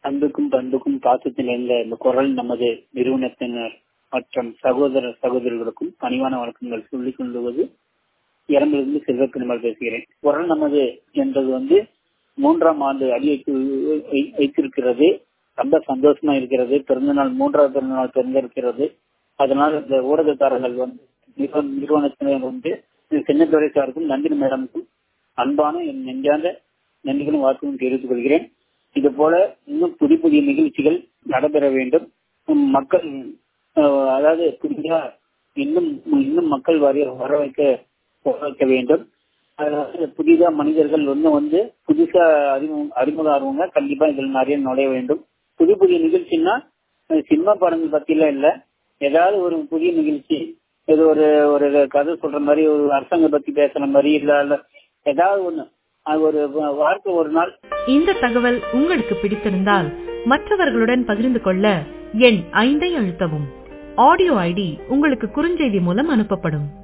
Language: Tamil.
அன்புக்கும் பண்புக்கும் பாசத்தில் இருந்த இந்த குரல் நமது நிறுவனத்தினர் மற்றும் சகோதர சகோதரிகளுக்கும் பணிவான வணக்கங்கள் சொல்லிக் கொள்வது இரண்டிலிருந்து செல்வப்பெருமாள் பேசுகிறேன் குரல் நமது என்பது வந்து மூன்றாம் ஆண்டு அடியெடுத்து வை- வைத்திருக்கிறது ரொம்ப சந்தோஷமா இருக்கிறது பிறந்தநாள் மூன்றாவது பிறந்தநாள் பிறந்திருக்கிறது அதனால் இந்த ஊடகக்காரர்கள் வந்து நிறுவன- நிறுவனத்தினர் வந்து சின்னத்துறை சாருக்கும் நந்தினி மேடமுக்கும் அன்பான என் நெஞ்சார்ந்த நன்றிகளும் வாழ்க்கையும் தெரிவித்துக் கொள்கிறேன் இது போல இன்னும் புதிய புதிய நிகழ்ச்சிகள் நடைபெற வேண்டும் உம் மக்கள் அஹ், அதாவது புதிய இன்னும் இன்னும் மக்கள் வர வர வைக்க வர வைக்க வேண்டும் அதாவது புதிதா மனிதர்கள் வந்து வந்து புதுசா அறிமுகம் அறிமுக ஆர்வங்க கண்டிப்பா இதில் நிறைய நுழைய வேண்டும் புதிய புதிய நிகழ்ச்சின்னா அஹ், சினிமா படங்கள் பத்திலாம் இல்ல ஏதாவது ஒரு புதிய நிகழ்ச்சி ஏதோ ஒரு ஒரு கதை சொல்ற மாதிரி ஒரு அரசாங்க பத்தி பேசுற மாதிரி இல்ல இல்ல ஏதாவது ஒண்ணு அது ஒரு வார்த்தை ஒரு நாள் இந்த தகவல் உங்களுக்கு பிடித்திருந்தால் மற்றவர்களுடன் பகிர்ந்து கொள்ள எண் ஐந்தை அழுத்தவும் ஆடியோ ஐடி உங்களுக்கு குறுஞ்செய்தி மூலம் அனுப்பப்படும்